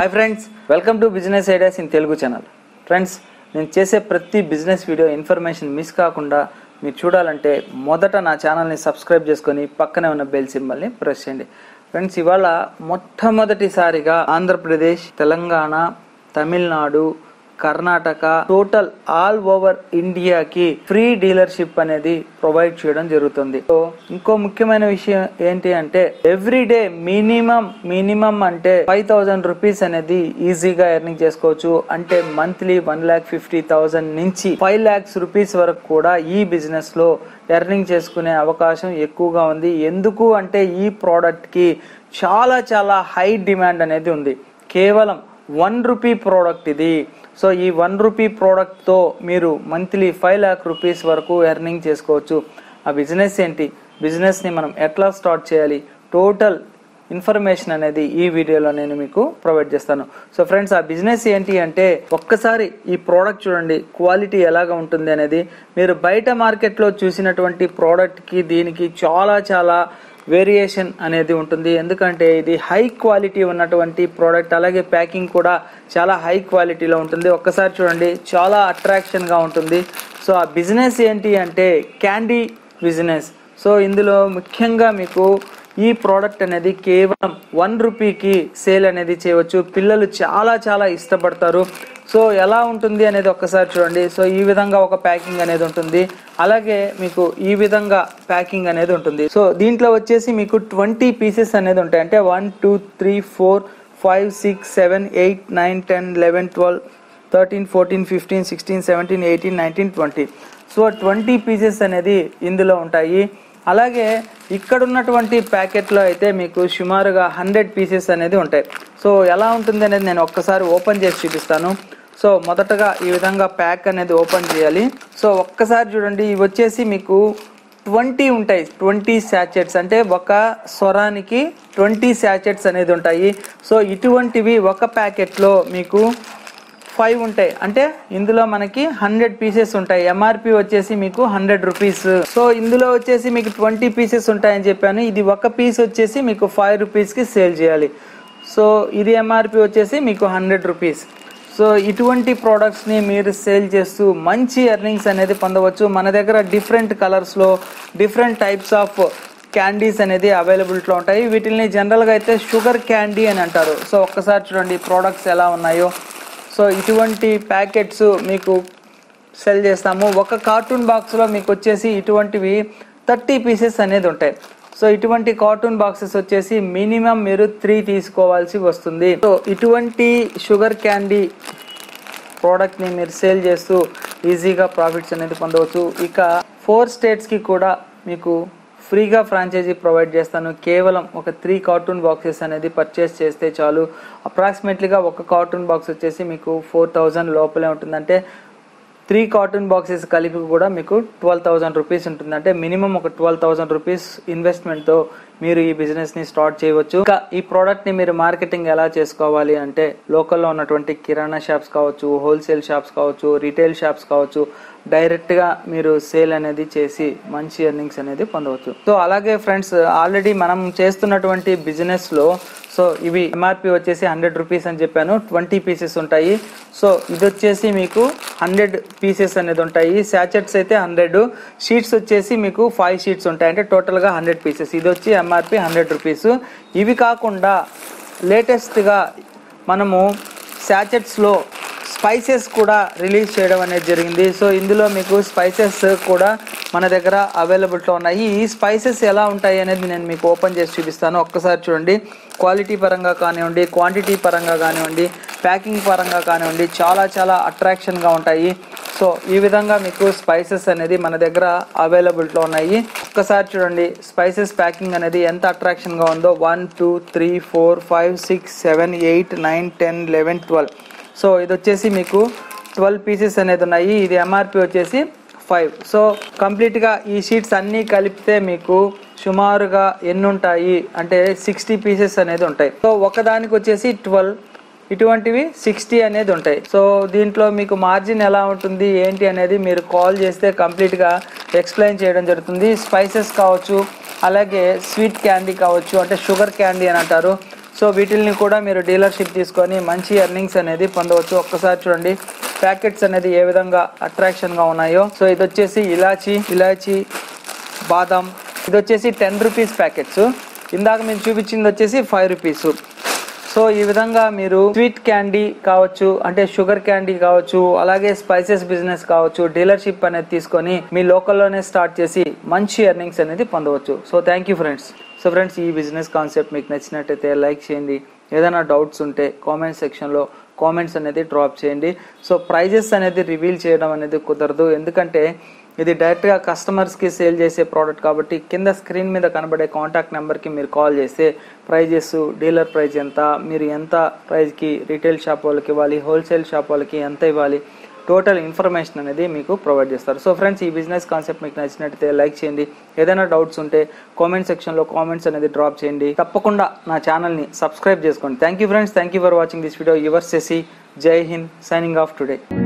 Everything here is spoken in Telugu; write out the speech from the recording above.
hi friends welcome to business ideas in Telugu channel friends నేను చేసే ప్రతి బిజినెస్ వీడియో ఇన్ఫర్మేషన్ మిస్ కాకుండా మీరు చూడాలంటే మొదట నా ఛానల్ని సబ్స్క్రైబ్ చేసుకొని పక్కనే ఉన్న బెల్ సింబల్ని ప్రెస్ చేయండి ఫ్రెండ్స్ ఇవాళ మొట్టమొదటిసారిగా Andhra Pradesh Telangana Tamil Nadu Karnataka total all over ఇండియాకి ఫ్రీ డీలర్షిప్ అనేది ప్రొవైడ్ చేయడం జరుగుతుంది సో ఇంకో ముఖ్యమైన విషయం ఏంటి అంటే ఎవ్రీ డే మినిమం మినిమం అంటే ఫైవ్ థౌసండ్ రూపీస్ అనేది ఈజీగా ఎర్నింగ్ చేసుకోవచ్చు అంటే monthly one lakh fifty thousand నుంచి ఫైవ్ ల్యాక్స్ రూపీస్ వరకు కూడా ఈ బిజినెస్ లో ఎర్నింగ్ చేసుకునే అవకాశం ఎక్కువగా ఉంది ఎందుకు అంటే ఈ ప్రోడక్ట్ కి చాలా చాలా హై డిమాండ్ అనేది ఉంది కేవలం వన్ రూపీ ప్రోడక్ట్ ఇది సో ఈ వన్ రూపీ ప్రోడక్ట్తో మీరు మంత్లీ ఫైవ్ ల్యాక్ రూపీస్ వరకు ఎర్నింగ్ చేసుకోవచ్చు ఆ బిజినెస్ ఏంటి బిజినెస్ని మనం ఎట్లా స్టార్ట్ చేయాలి టోటల్ ఇన్ఫర్మేషన్ అనేది ఈ వీడియోలో నేను మీకు ప్రొవైడ్ చేస్తాను సో ఫ్రెండ్స్ ఆ బిజినెస్ ఏంటి అంటే ఒక్కసారి ఈ ప్రోడక్ట్ చూడండి క్వాలిటీ ఎలాగ ఉంటుంది అనేది మీరు బయట మార్కెట్లో చూసినటువంటి ప్రోడక్ట్కి దీనికి చాలా చాలా వేరియేషన్ అనేది ఉంటుంది ఎందుకంటే ఇది హై క్వాలిటీ ఉన్నటువంటి ప్రోడక్ట్ అలాగే ప్యాకింగ్ కూడా చాలా హై క్వాలిటీలో ఉంటుంది ఒక్కసారి చూడండి చాలా అట్రాక్షన్గా ఉంటుంది సో ఆ బిజినెస్ ఏంటి అంటే క్యాండీ బిజినెస్ సో ఇందులో ముఖ్యంగా మీకు ఈ ప్రోడక్ట్ అనేది కేవలం వన్ రూపీకి సేల్ అనేది చేయవచ్చు పిల్లలు చాలా చాలా ఇష్టపడతారు సో ఎలా ఉంటుంది అనేది ఒక్కసారి చూడండి సో ఈ విధంగా ఒక ప్యాకింగ్ అనేది ఉంటుంది అలాగే మీకు ఈ విధంగా ప్యాకింగ్ అనేది ఉంటుంది సో దీంట్లో వచ్చేసి మీకు ట్వంటీ పీసెస్ అనేది ఉంటాయి అంటే one two three four five six seven eight nine ten eleven twelve thirteen fourteen fifteen sixteen seventeen eighteen nineteen twenty so twenty pieces అనేది ఇందులో ఉంటాయి అలాగే ఇక్కడ ఉన్నటువంటి ప్యాకెట్లో అయితే మీకు సుమారుగా హండ్రెడ్ పీసెస్ అనేది ఉంటాయి సో ఎలా ఉంటుంది అనేది నేను ఒక్కసారి ఓపెన్ చేసి చూపిస్తాను సో మొదటగా ఈ విధంగా ప్యాక్ అనేది ఓపెన్ చేయాలి సో ఒక్కసారి చూడండి ఇవి వచ్చేసి మీకు ట్వంటీ ఉంటాయి ట్వంటీ శాచెట్స్ అంటే ఒక స్వరానికి ట్వంటీ శాచెట్స్ అనేది ఉంటాయి సో ఇటువంటివి ఒక ప్యాకెట్లో మీకు ఫైవ్ ఉంటాయి అంటే ఇందులో మనకి హండ్రెడ్ పీసెస్ ఉంటాయి ఎంఆర్పి వచ్చేసి మీకు హండ్రెడ్ రూపీస్ సో ఇందులో వచ్చేసి మీకు ట్వంటీ పీసెస్ ఉంటాయని చెప్పాను ఇది ఒక పీస్ వచ్చేసి మీకు ఫైవ్ రూపీస్కి సేల్ చేయాలి సో ఇది ఎంఆర్పి వచ్చేసి మీకు హండ్రెడ్ రూపీస్ సో ఇటువంటి ప్రోడక్ట్స్ని మీరు సేల్ చేస్తూ మంచి ఎర్నింగ్స్ అనేది పొందవచ్చు మన దగ్గర డిఫరెంట్ కలర్స్లో డిఫరెంట్ టైప్స్ ఆఫ్ క్యాండీస్ అనేది అవైలబిలిటీలో ఉంటాయి వీటిని జనరల్గా అయితే షుగర్ క్యాండీ అని అంటారు సో ఒక్కసారి చూడండి ప్రోడక్ట్స్ ఎలా ఉన్నాయో సో ఇటువంటి ప్యాకెట్స్ మీకు సెల్ చేస్తాము ఒక కార్టూన్ బాక్స్లో మీకు వచ్చేసి ఇటువంటివి థర్టీ పీసెస్ అనేది ఉంటాయి సో ఇటువంటి కార్టూన్ బాక్సెస్ వచ్చేసి మినిమం మీరు త్రీ తీసుకోవాల్సి వస్తుంది సో ఇటువంటి షుగర్ క్యాండీ ప్రోడక్ట్ని మీరు సేల్ చేస్తూ ఈజీగా ప్రాఫిట్స్ అనేది పొందవచ్చు ఇక ఫోర్ స్టేట్స్కి కూడా మీకు ఫ్రీగా ఫ్రాంచైజీ ప్రొవైడ్ చేస్తాను కేవలం ఒక త్రీ కార్టూన్ బాక్సెస్ అనేది పర్చేస్ చేస్తే చాలు అప్రాక్సిమేట్లీగా ఒక కార్టూన్ బాక్స్ వచ్చేసి మీకు ఫోర్ థౌజండ్ లోపలే ఉంటుందంటే త్రీ కార్టూన్ బాక్సెస్ కలిపి కూడా మీకు ట్వెల్వ్ థౌసండ్ రూపీస్ ఉంటుంది అంటే మినిమం ఒక ట్వెల్వ్ థౌసండ్ రూపీస్ ఇన్వెస్ట్మెంట్తో మీరు ఈ బిజినెస్ని స్టార్ట్ చేయవచ్చు ఇంకా ఈ ప్రోడక్ట్ని మీరు మార్కెటింగ్ ఎలా చేసుకోవాలి అంటే లోకల్లో ఉన్నటువంటి కిరాణా షాప్స్ కావచ్చు హోల్సేల్ షాప్స్ కావచ్చు రీటైల్ షాప్స్ కావచ్చు డైరెక్ట్గా మీరు సేల్ అనేది చేసి మంచి ఎర్నింగ్స్ అనేది పొందవచ్చు సో అలాగే ఫ్రెండ్స్ ఆల్రెడీ మనం చేస్తున్నటువంటి బిజినెస్లో సో ఇవి ఎంఆర్పి వచ్చేసి హండ్రెడ్ రూపీస్ అని చెప్పాను ట్వంటీ పీసెస్ ఉంటాయి సో ఇది వచ్చేసి మీకు హండ్రెడ్ పీసెస్ అనేది ఉంటాయి శాచెట్స్ అయితే హండ్రెడ్ షీట్స్ వచ్చేసి మీకు ఫైవ్ షీట్స్ ఉంటాయి అంటే టోటల్గా హండ్రెడ్ పీసెస్ ఇది వచ్చి ఎంఆర్పి హండ్రెడ్ రూపీస్ ఇవి కాకుండా లేటెస్ట్గా మనము శాచెట్స్లో స్పైసెస్ కూడా రిలీజ్ చేయడం అనేది జరిగింది సో ఇందులో మీకు స్పైసెస్ కూడా మన దగ్గర అవైలబిలిటీలో ఉన్నాయి ఈ స్పైసెస్ ఎలా ఉంటాయి అనేది నేను మీకు ఓపెన్ చేసి చూపిస్తాను ఒక్కసారి చూడండి క్వాలిటీ పరంగా కానివ్వండి క్వాంటిటీ పరంగా కానివ్వండి ప్యాకింగ్ పరంగా కానివ్వండి చాలా చాలా అట్రాక్షన్గా ఉంటాయి సో ఈ విధంగా మీకు స్పైసెస్ అనేది మన దగ్గర అవైలబిలిటీలో ఉన్నాయి ఒక్కసారి చూడండి స్పైసెస్ ప్యాకింగ్ అనేది ఎంత అట్రాక్షన్గా ఉందో one two three four five six seven eight nine ten eleven twelve so ఇది వచ్చేసి మీకు ట్వెల్వ్ పీసెస్ అనేది ఉన్నాయి ఇది ఎంఆర్పి వచ్చేసి ఫైవ్ సో కంప్లీట్గా ఈ షీట్స్ అన్నీ కలిపితే మీకు సుమారుగా ఎన్ని ఉంటాయి అంటే సిక్స్టీ పీసెస్ అనేది ఉంటాయి సో ఒకదానికి వచ్చేసి ట్వెల్వ్ ఇటువంటివి సిక్స్టీ అనేది ఉంటాయి సో దీంట్లో మీకు మార్జిన్ ఎలా ఉంటుంది ఏంటి అనేది మీరు కాల్ చేస్తే కంప్లీట్గా ఎక్స్ప్లెయిన్ చేయడం జరుగుతుంది స్పైసెస్ కావచ్చు అలాగే స్వీట్ క్యాండీ కావచ్చు అంటే షుగర్ క్యాండీ అని అంటారు సో సో వీటిల్ని కూడా మీరు డీలర్షిప్ తీసుకొని మంచి ఎర్నింగ్స్ అనేది పొందవచ్చు ఒక్కసారి చూడండి ప్యాకెట్స్ అనేది ఏ విధంగా అట్రాక్షన్గా ఉన్నాయో సో ఇది వచ్చేసి ఇలాచి ఇలాచి బాదం ఇది వచ్చేసి టెన్ రూపీస్ ప్యాకెట్స్ ఇందాక మేము చూపించింది వచ్చేసి ఫైవ్ రూపీస్ సో ఈ విధంగా మీరు స్వీట్ క్యాండీ కావచ్చు అంటే షుగర్ క్యాండీ కావచ్చు అలాగే స్పైసెస్ బిజినెస్ కావచ్చు డీలర్షిప్ అనేది తీసుకొని మీ లోకల్లోనే స్టార్ట్ చేసి మంచి ఎర్నింగ్స్ అనేది పొందవచ్చు so thank you friends so friends ఈ బిజినెస్ కాన్సెప్ట్ మీకు నచ్చినట్టయితే లైక్ చేయండి ఏదైనా డౌట్స్ ఉంటే కామెంట్ సెక్షన్లో కామెంట్స్ అనేది డ్రాప్ చేయండి సో ప్రైజెస్ అనేది రివీల్ చేయడం అనేది కుదరదు ఎందుకంటే ఇది డైరెక్ట్గా కస్టమర్స్కి సేల్ చేసే ప్రోడక్ట్ కాబట్టి కింద స్క్రీన్ మీద కనబడే కాంటాక్ట్ నెంబర్కి మీరు కాల్ చేస్తే ప్రైజెస్ డీలర్ ప్రైస్ ఎంత మీరు ఎంత ప్రైస్కి రీటైల్ షాప్ వాళ్ళకి ఇవ్వాలి హోల్సేల్ షాప్ వాళ్ళకి ఎంత ఇవ్వాలి టోటల్ ఇన్ఫర్మేషన్ అనేది మీకు ప్రొవైడ్ చేస్తారు సో ఫ్రెండ్స్ ఈ బిజినెస్ కాన్సెప్ట్ మీకు నచ్చినట్టయితే లైక్ చేయండి ఏదైనా డౌట్స్ ఉంటే కామెంట్ సెక్షన్లో కామెంట్స్ అనేది డ్రాప్ చేయండి తప్పకుండా నా ఛానల్ని సబ్స్క్రైబ్ చేసుకోండి thank you friends thank you for watching this video your సెసి Jai Hind signing off today